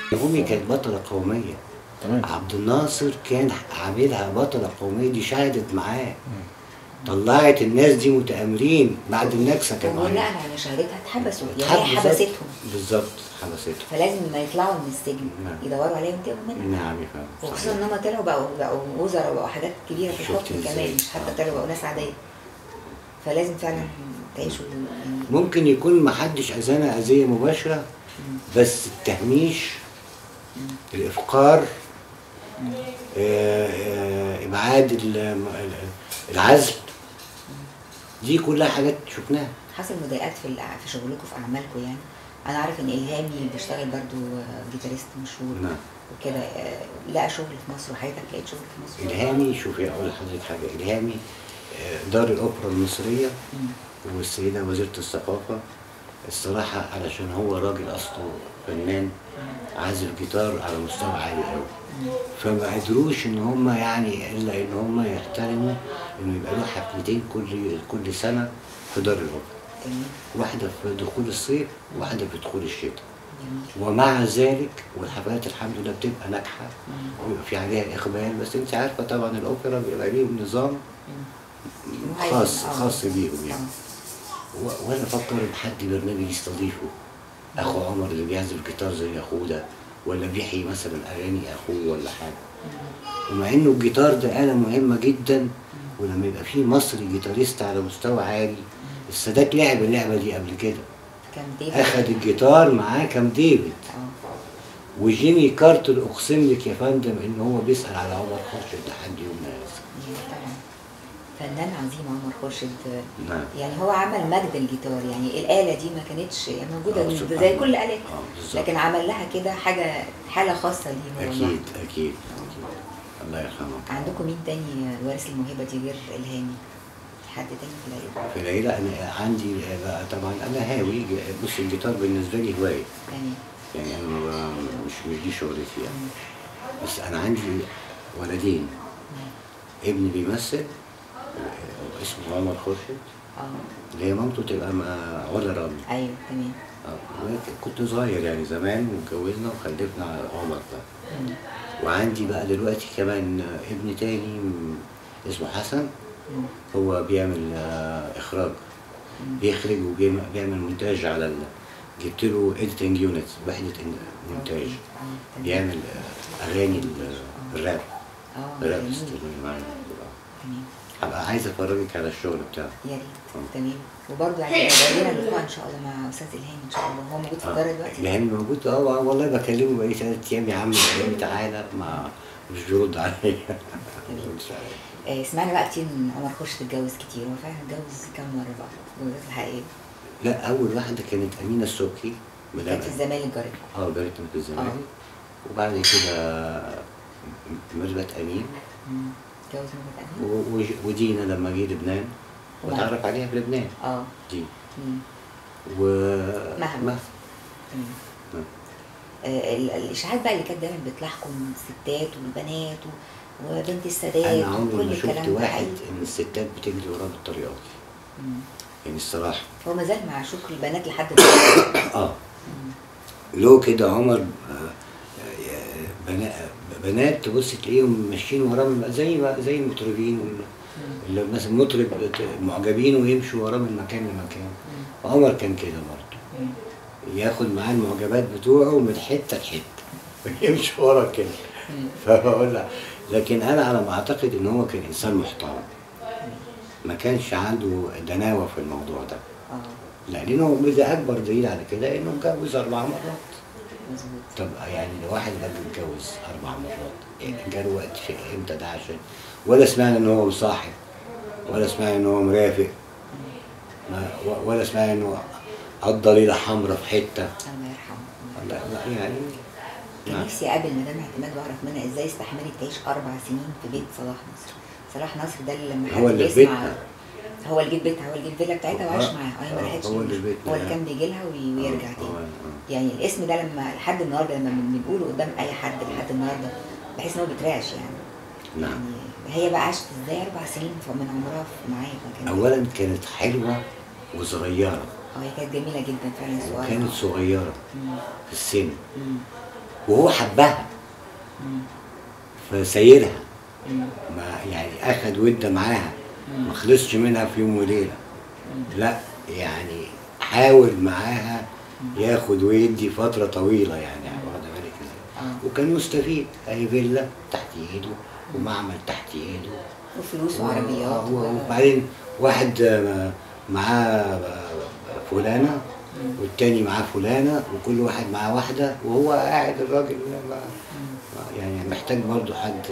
أمي كانت بطلة قومية تمام عبد الناصر كان عاملها بطلة قومية دي شهدت معاه طلعت الناس دي متآمرين بعد النكسة كانوا وبناء عاملين. على شهادتها اتحبسوا يعني هي بالظبط- حبستهم بالظبط حبستهم فلازم لما يطلعوا من السجن نعم. يدوروا عليهم ينتقموا منهم نعم يا فندم وخصوصا ان هم طلعوا بقوا بقوا وزراء وبقوا حاجات كبيره في شفت الحكم إزاي؟ كمان مش حتى آه. طلعوا بقوا ناس عاديه فلازم فعلا تعيشوا يعني ممكن يكون محدش أذانا أذية مباشرة بس التهميش الإفقار آه، آه، إبعاد ال- ال- العزل دي كلها حاجات شفناها حصل مضايقات في الع- في شغلكم في اعمالكم يعني انا عارف ان الهامي بيشتغل برضو جيتاريست مشهور نعم. وكده آه، لقى شغل في مصر وحضرتك لقيت شغل في مصر إلهامي شوفي أقول لحضرتك حاجة إلهامي آه، دار الأوبرا المصرية مم. والسيدة وزيرة الثقافة الصراحة علشان هو راجل أصله فنان عازف جيتار على مستوى عالي قوي فما قدروش ان هم يعني الا ان هم يحترموا انه يبقى له حفلتين كل كل سنه في دار الاوبرا جميل واحده في دخول الصيف وواحده في دخول الشتاء جميل ومع ذلك والحفلات الحمد لله بتبقى ناجحه ويبقى في عليها اقبال بس انت عارفه طبعا الاوبرا بيبقى ليهم نظام معين، خاص آه. خاص بيهم يعني آه. و- وانا افكر ان حد برنامج يستضيفه اخو عمر اللي بيعزف جيتار زي اخوه ده ولا بيحيي مثلا اغاني اخوه ولا حاجه ومع انه الجيتار ده آلة مهمة جدا ولما يبقى في مصري جيتاريست على مستوى عالي السادات لعب اللعبة دي قبل كده كان ديفيد اخد الجيتار معاه كام ديفيد اه وجيمي كارتر اقسم لك يا فندم ان هو بيسأل على عمر خورشيد لحد يومنا هذا يعني طبعا فنان عظيم عمر خورشيد نعم يعني هو عمل مجد الجيتار يعني الآلة دي ما كانتش يعني موجودة آه، سبحان زي الله. كل آلة اه بالظبط لكن عمل لها كده حاجة حالة خاصة ليه هو اكيد لوحده. اكيد اكيد الله يرحمه عندكم مين تاني وارث الموهبة دي غير إلهامي؟ حد تاني في العيلة؟ في العيلة أنا عندي بقى طبعا أنا هاوي بص الجيتار بالنسبة لي هواية يعني يعني أنا ما ب- مش مش دي شغلتي يعني بس أنا عندي ولدين ابني بيمثل اسمه عمر خورشيد اه اللي هي مامته تبقى مع علا رامي ايوه تمام آه، وأنا كنت صغير يعني زمان واتجوزنا وخلفنا على عمر ده مم. وعندي بقى دلوقتي كمان ابن تاني م- اسمه حسن مم. هو بيعمل آه، اخراج بيخرج وبيعمل مونتاج على ال... جبت له اديتنج يونت وحده إن- مونتاج اه تمام بيعمل آه، اغاني ال- الراب اه الراب جميل. ستيل معايا. تمام هبقى عايز افرجك على الشغل بتاعه يا ريت تمام وبرضه هيبقى لنا لقاء ان شاء الله مع استاذ الهام ان شاء الله هو موجود في القاهره دلوقتي الهاني موجود اه والله بكلمه بقالي ثلاث ايام يا عم الهاني تعالى ما مش بيرد عليا بيردش عليا. آه، سمعنا بقى كتير ان عمر خورشيد اتجوز كتير هو فعلا اتجوز كام مره بقى جوازات الحقيقيه لا اول واحده كانت امينه السبكي مدام كانت في الزمالك جارتنا اه جارتنا في الزمالك آه. وبعد كده ميرفت امين مم. اتجوز مرة تانية و- وج- ودينا لما جه لبنان واتعرف عليها في لبنان اه دي مم. و مها. مها. تمام مها. آه، ال- الاشاعات بقى اللي كانت دايما بتلاحقم الستات والبنات و- وبنت السادات انا عمري وكل ما شفت الكلام ده واحد حقيقي. ان الستات بتجري وراه بالطريقه دي مم. يعني الصراحه هو ما زال مع شكر البنات لحد دلوقتي اه له كده عمر آه، آه، بنا- بنات تبص تلاقيهم ماشيين وراه زي ما زي المطربين وال- اللي مثلا مطرب ت- معجبين ويمشوا وراه من مكان لمكان عمر كان كده برضه مم. ياخد معاه المعجبات بتوعه من حته لحته ويمشي ورا كده مم. فبقول لها لكن انا على ما اعتقد ان هو كان انسان محترم ما كانش عنده دناوه في الموضوع ده اه لانه ده اكبر دليل على كده انه اتجوز اربع مرات مظبوط طب يعني لو واحد راجل اتجوز اربع مرات يعني جاله وقت في امتى ده عشان ولا سمعنا ان هو مصاحب ولا سمعنا ان هو مرافق ما و- ولا سمعنا انه قضى ليله حمراء في حته الله يرحمه لا لا يعني كان نعم. نفسي اقابل مدام اعتماد واعرف منها ازاي استحملت تعيش اربع سنين في بيت صلاح نصر صلاح نصر ده اللي لما هو حد اللي في بيسمع بيتنا. هو اللي جه بيتها هو اللي جه الفيلا بتاعتها وعاش آه. معاها هي ما آه، راحتش هو اللي ليه. في بيتنا هو اللي يعني. كان بيجي لها وي- ويرجع آه، تاني آه. يعني الاسم ده لما لحد النهارده لما بن- بنقوله قدام اي حد لحد النهارده بحس ان هو بيترعش يعني نعم يعني هي بقى عاشت ازاي اربع سنين من عمرها في- معايا ما كان اولا كانت حلوه وصغيره اه هي كانت جميله جدا فعلا صغيره وكانت صغيره مم. في السن مم. وهو حبها مم. فسايرها مم. ما يعني اخد ود معاها ما خلصش منها في يوم وليله لا يعني حاول معاها ياخد ويدي فتره طويله يعني واخد بالك ازاي اه وكان مستفيد اي فيلا تحت ايده ومعمل تحت ايده وفلوس وعربيات آه، و- وبعدين واحد آه، معاه فلانه والتاني معاه فلانه وكل واحد معاه واحده وهو قاعد الراجل ما- ما- يعني محتاج برضه حد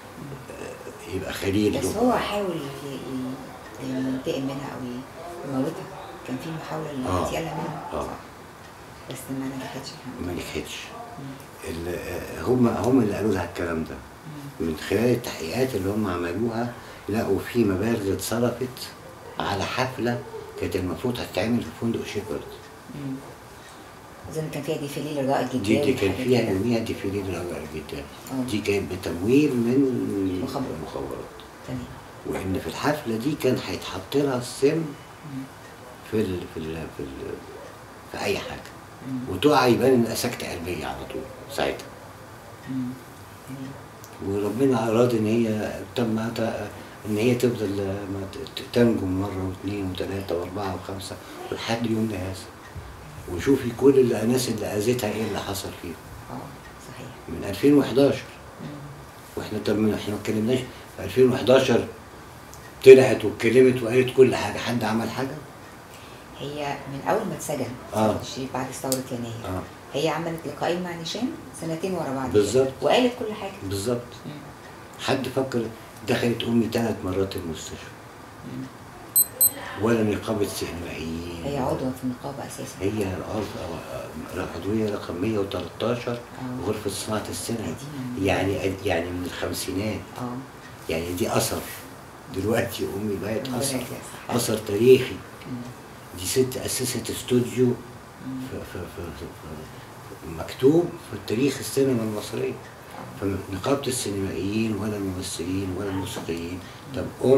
آه، يبقى خليل بس له هو حاول ي- ي- يعني ينتقم منها او ي- يموتها كان في محاولة آه. لاغتيالها منها آه. صح بس ما نجحتش الحمد ما لله. نجحتش ال- آه، هم هم اللي قالوا لها الكلام ده من خلال التحقيقات اللي هم عملوها لقوا في مبالغ اتصرفت على حفله كانت المفروض هتتعمل في فندق شيبرد مم. اظن كان فيها ديفيلي لرجاء الجدال دي دي كان وحاجات فيها كده. يوميها ديفيلي لرجاء جدا آه. دي كانت بتمويل من مخابرات. المخابرات تمام وان في الحفله دي كان هيتحط لها السم مم. في ال في ال في, ال في اي حاجه مم. وتقع يبان انها سكته قلبيه على طول ساعتها مم. تمام. وربنا اراد ان هي تم ان هي تفضل ما ت- تنجم مره واثنين وثلاثه واربعه وخمسه ولحد يومنا هذا وشوفي كل الناس اللي اذتها ايه اللي حصل فيهم اه صحيح من 2011 مم. واحنا طب ما احنا ما اتكلمناش في 2011 طلعت واتكلمت وقالت كل حاجه حد عمل حاجه هي من اول ما اتسجن آه. سيد الشريف بعد ثورة يناير اه هي عملت لقاءين مع نيشان سنتين ورا بعض بالظبط. وقالت كل حاجة بالظبط مم. حد فكر دخلت امي ثلاث مرات المستشفى مم. ولا نقابه سينمائيين هي عضوة في النقابة أساسا هي العضو- العضوية رقم 113 آه. غرفة صناعة السينما قديمة. يعني يعني من الخمسينات اه يعني دي أثر دلوقتي أمي بقت ربنا أثر يجزاها صح. أثر تاريخي مم. دي ست أسست استوديو مم. في في في في في مكتوب في تاريخ السينما المصرية فنقابة السينمائيين ولا الممثلين ولا الموسيقيين طب أم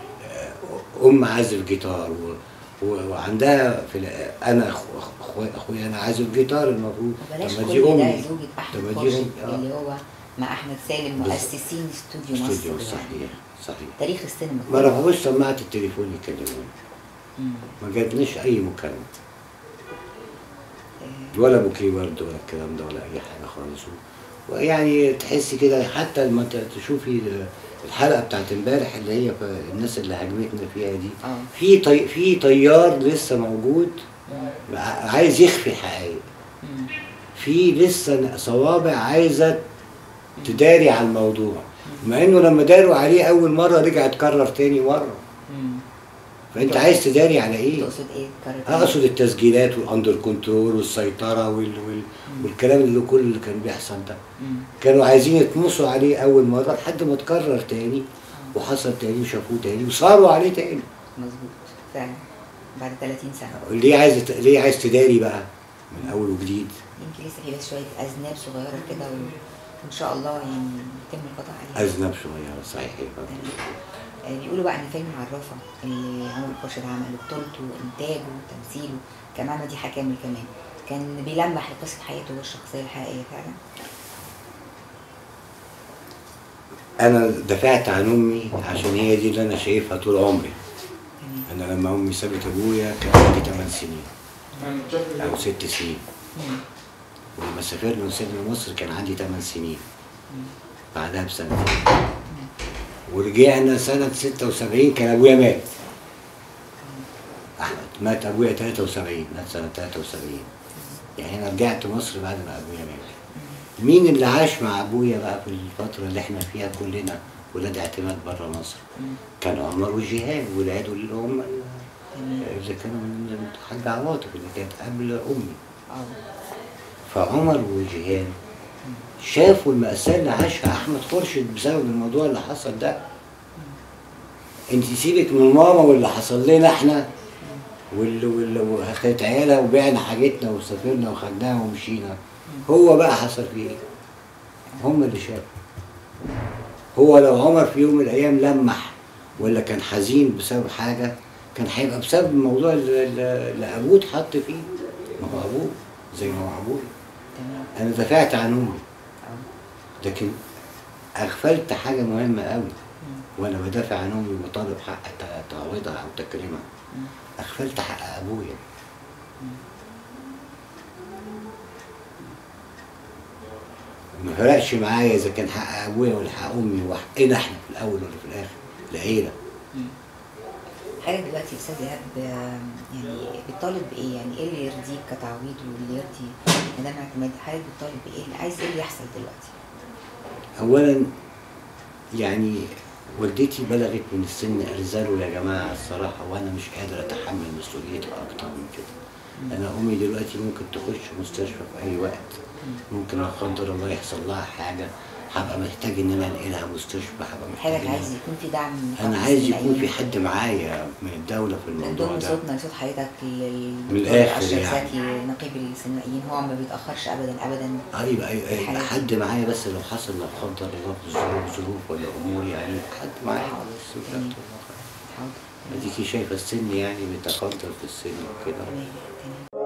أم عازف جيتار و و- وعندها في ال- انا أخو- أخو- اخويا انا عازف جيتار المفروض وبلاش طب ما كل دي ده امي زوجة طب أحمد ما دي خورشيد أمي. آه. اللي هو مع أحمد سالم بس- مؤسسين استوديو مصر استوديو يعني. صحيح صحيح تاريخ السينما ما كله. رفعوش سماعة التليفون يكلموني مم. ما جاتنيش اي مكالمة آه، ولا بوكيه ورد ولا الكلام ده ولا اي حاجه خالص ويعني تحسي كده حتى لما ت- تشوفي الحلقه بتاعت امبارح اللي هي ف- الناس اللي هاجمتنا فيها دي اه في طي... في طيار لسه موجود مم. ع- عايز يخفي الحقائق مم. في لسه صوابع عايزه تداري على الموضوع مع انه لما داروا عليه اول مره رجع اتكرر تاني مره مم. فانت عايز تداري على ايه؟ تقصد ايه كارت اقصد التسجيلات والاندر كنترول والسيطره وال... وال... والكلام اللي كل اللي كان بيحصل ده مم. كانوا عايزين يطمسوا عليه اول مره لحد ما اتكرر تاني وحصل تاني وشافوه تاني وصاروا عليه تاني مظبوط فعلا بعد 30 سنة ليه عايز ت- ليه عايز تداري بقى من اول وجديد يمكن لسه في بس شوية أذناب صغيرة كده و- وإن شاء الله يعني يتم القضاء عليها اذنب شويه صحيح آه، بيقولوا بقى ان فيلم عرافه اللي عمرو خورشيد عمله بطولته وانتاجه وتمثيله كان عامل دي حكامل كمان كان بيلمح لقصه حياته والشخصيه الحقيقيه فعلا انا دفعت عن امي عشان هي دي اللي انا شايفها طول عمري تمام انا لما امي سابت ابويا كان عندي 8 سنين او 6 سنين مم. ولما سافرنا وسيبنا مصر كان عندي 8 سنين مم. بعدها بسنتين ورجعنا سنة 76 كان أبويا مات أحمد مات أبويا 73 مات سنة 73 يعني أنا رجعت مصر بعد ما أبويا مات مين اللي عاش مع أبويا بقى في الفترة اللي إحنا فيها كلنا ولاد اعتماد بره مصر مم. كان عمر وجيهان ولاده اللي هم ال- تمام اللي كانوا من الحاج عواطف اللي كانت قبل أمي اه فعمر وجيهان شافوا المأساة اللي عاشها أحمد خورشيد بسبب الموضوع اللي حصل ده انت سيبك من ماما واللي حصل لنا احنا واللي واللي وخدت عيالها وبعنا حاجتنا وسافرنا وخدناها ومشينا هو بقى حصل فيه ايه؟ هم اللي شافوا هو لو عمر في يوم من الايام لمح ولا كان حزين بسبب حاجه كان هيبقى بسبب الموضوع اللي, اللي ابوه اتحط فيه ما هو ابوه زي ما هو ابوه تمام انا دافعت عن امي اه لكن اغفلت حاجه مهمه قوي مم. وانا بدافع عن امي وبطالب حق ت- تعويضها او تكريمها مم. اغفلت حق ابويا ما فرقش معايا اذا كان حق ابويا ولا حق امي وحقنا احنا في الاول ولا في الاخر العيله مم. حضرتك دلوقتي يا استاذ ايهاب آم، يعني بتطالب بايه؟ يعني ايه اللي يرضيك كتعويض واللي يرضي مدام اعتماد حضرتك بتطالب بايه؟ اللي عايز ايه اللي يحصل دلوقتي؟ اولا يعني والدتي بلغت من السن ارزلوا يا جماعه الصراحه وانا مش قادر اتحمل مسؤوليتها اكتر من كده انا امي دلوقتي ممكن تخش مستشفى في اي وقت ممكن لا قدر الله يحصل لها حاجه هبقى محتاج ان انا انقلها مستشفى هبقى محتاج حضرتك إن عايز أنا- يكون في دعم من انا حد عايز من يكون في الأيام؟ حد معايا من الدوله في من الموضوع ضمن ده صوتنا لصوت حضرتك لل- من الآخر أشرف يعني. زكي نقيب السينمائيين هو ما بيتاخرش ابدا ابدا ايوه ايوه يبقى الحالات. حد معايا بس لو حصل لا قدر الله ظروف ظروف ولا امور يعني حد معايا بس مش جميل. أكتر. حاضر اديكي شايفه السن يعني بيتقدر في السن وكده تمام تمام